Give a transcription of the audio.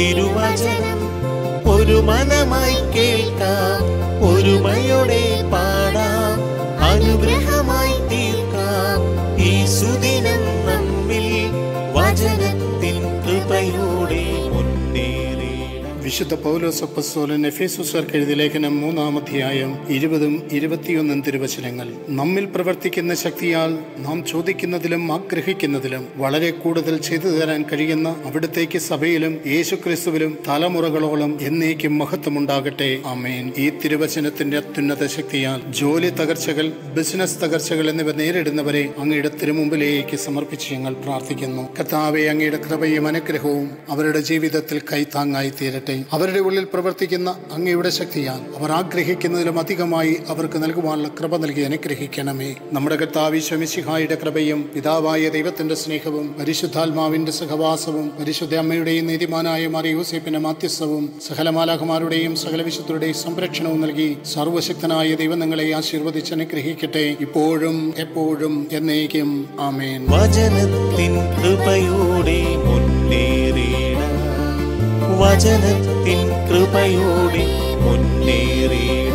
തിരുവചനം ഒരു മനമായി കേൾക്കാം ഒരുമയോടെ പാടാം അനുഗ്രഹമായി തീർക്കാം ഈ സുദിനം നമ്മിൽ വചനത്തിൻ കൃപയോടെ മുന്നേറിയിടാം വിശുദ്ധ പൗലോസ് അപ്പസ്തോലൻ എഫേസുസാർക്ക് എഴുതിയ ലേഖനം മൂന്നാം അധ്യായം ഇരുപതും ഇരുപത്തിയൊന്നും തിരുവചനങ്ങൾ നമ്മിൽ പ്രവർത്തിക്കുന്ന ശക്തിയാൽ നാം ചോദിക്കുന്നതിലും ആഗ്രഹിക്കുന്നതിലും വളരെ കൂടുതൽ ചെയ്തു തരാൻ കഴിയുന്ന അവിടത്തേക്ക് സഭയിലും യേശുക്രിസ്തുവിലും തലമുറകളോളം എന്നേക്കും മഹത്വമുണ്ടാകട്ടെ ആമേൻ ഈ തിരുവചനത്തിന്റെ അത്യുന്നത ശക്തിയാൽ ജോലി തകർച്ചകൾ ബിസിനസ് തകർച്ചകൾ എന്നിവ നേരിടുന്നവരെ അങ്ങയുടെ തിരുമുമ്പിലേക്ക് സമർപ്പിച്ച് ഞങ്ങൾ പ്രാർത്ഥിക്കുന്നു കർത്താവെ അങ്ങയുടെ കൃപയും അനുഗ്രഹവും അവരുടെ ജീവിതത്തിൽ കൈത്താങ്ങായി തീരട്ടെ അവരുടെ ഉള്ളിൽ പ്രവർത്തിക്കുന്ന അങ്ങയുടെ ശക്തിയാൽ അവർ ആഗ്രഹിക്കുന്നതിലും അധികമായി അവർക്ക് നൽകുവാനുള്ള കൃപ നൽകി അനുഗ്രഹിക്കണമേ നമ്മുടെ കർത്താവിശ്വമിശിഹായുടെ കൃപയും പിതാവായ ദൈവത്തിന്റെ സ്നേഹവും പരിശുദ്ധാത്മാവിന്റെ സഹവാസവും പരിശുദ്ധ അമ്മയുടെയും നീതിമാനായ മാറിയ യൂസേപ്പിന്റെ മാധ്യസ്ഥവും സകല മാലാഖമാരുടെയും സകല വിശുദ്ധരുടെയും സംരക്ഷണവും നൽകി സർവശക്തനായ ദൈവം നിങ്ങളെ ആശീർവദിച്ച് അനുഗ്രഹിക്കട്ടെ ഇപ്പോഴും എപ്പോഴും എന്നേക്കും ആമേൻ വചനത്തിൻ കൃപയോടെ മുന്നേറിയിടാം വചനത്തിൻ കൃപയോടെ മുന്നേറിയിടാം